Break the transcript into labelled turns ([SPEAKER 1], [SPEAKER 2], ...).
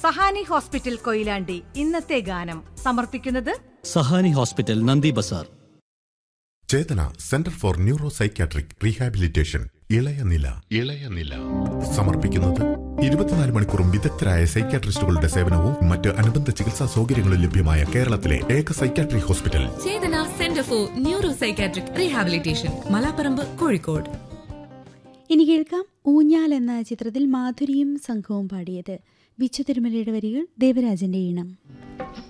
[SPEAKER 1] Sahani hospital Koyilandy ഇന്നത്തെ ഗാനം സമർപ്പിക്കുന്നത്
[SPEAKER 2] Sahani hospital Nandi Bazar
[SPEAKER 3] Chetana centre for neuro psychiatric rehabilitation ഇളയ നില ഇളയ നില സമർപ്പിക്കുന്നത് ഇരുപത്തിനാല് മണിക്കൂറും വിദഗ്ധരായ സൈക്യാട്രിസ്റ്റുകളുടെ സേവനവും മറ്റ് അനുബന്ധ ചികിത്സാ സൗകര്യങ്ങളും ലഭ്യമായ കേരളത്തിലെ ഏക psychiatry hospital
[SPEAKER 4] Chetana centre for neuro psychiatric rehabilitation Malaparamba Kozhikode
[SPEAKER 5] ഇനി കേൾക്കാം ഊഞ്ഞാൽ എന്ന ചിത്രത്തിൽ മാധുരിയും സംഘവും പാടിയത് ബിച്ചു തിരുമലയുടെ വരികൾ ദേവരാജന്റെ ഈണം